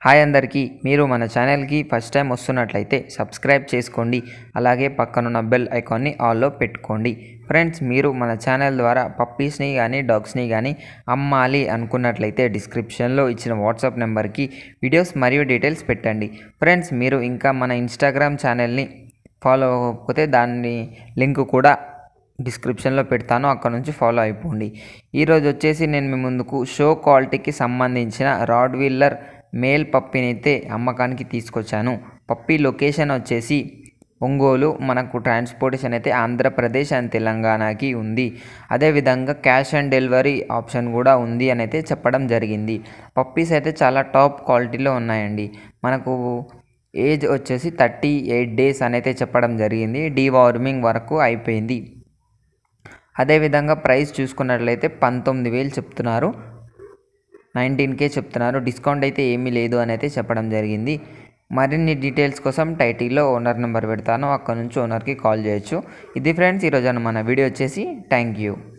hi అందరికీ మీరు మన ఛానల్కి ఫస్ట్ టైం వస్తున్నట్లయితే సబ్స్క్రైబ్ చేసుకోండి అలాగే పక్కనున్న బెల్ ఐకాన్ని ఆల్లో పెట్టుకోండి ఫ్రెండ్స్ మీరు మన ఛానల్ ద్వారా పప్పీస్ని కానీ డాగ్స్ని కానీ అమ్మాలి అనుకున్నట్లయితే డిస్క్రిప్షన్లో ఇచ్చిన వాట్సాప్ నెంబర్కి వీడియోస్ మరియు డీటెయిల్స్ పెట్టండి ఫ్రెండ్స్ మీరు ఇంకా మన ఇన్స్టాగ్రామ్ ఛానల్ని ఫాలో అవ్వకపోతే దాన్ని లింక్ కూడా డిస్క్రిప్షన్లో పెడతాను అక్కడ నుంచి ఫాలో అయిపోండి ఈరోజు వచ్చేసి నేను మీ ముందుకు షో క్వాలిటీకి సంబంధించిన రాడ్ వీల్లర్ మేల్ పప్పిని అయితే అమ్మకానికి తీసుకొచ్చాను పప్పి లొకేషన్ వచ్చేసి ఒంగోలు మనకు ట్రాన్స్పోర్టేషన్ అయితే ఆంధ్రప్రదేశ్ అండ్ తెలంగాణకి ఉంది అదేవిధంగా క్యాష్ ఆన్ డెలివరీ ఆప్షన్ కూడా ఉంది అని అయితే చెప్పడం జరిగింది పప్పీస్ అయితే చాలా టాప్ క్వాలిటీలో ఉన్నాయండి మనకు ఏజ్ వచ్చేసి థర్టీ ఎయిట్ డేస్ అని అయితే చెప్పడం జరిగింది డీవార్మింగ్ వరకు అయిపోయింది అదేవిధంగా ప్రైస్ చూసుకున్నట్లయితే పంతొమ్మిది వేలు చెప్తున్నారు నైన్టీన్ కే చెప్తున్నారు డిస్కౌంట్ అయితే ఏమీ లేదు అని అయితే చెప్పడం జరిగింది మరిన్ని డీటెయిల్స్ కోసం టైటిల్లో ఓనర్ నెంబర్ పెడతాను అక్కడ నుంచి ఓనర్కి కాల్ చేయొచ్చు ఇది ఫ్రెండ్స్ ఈరోజు మన వీడియో వచ్చేసి థ్యాంక్ యూ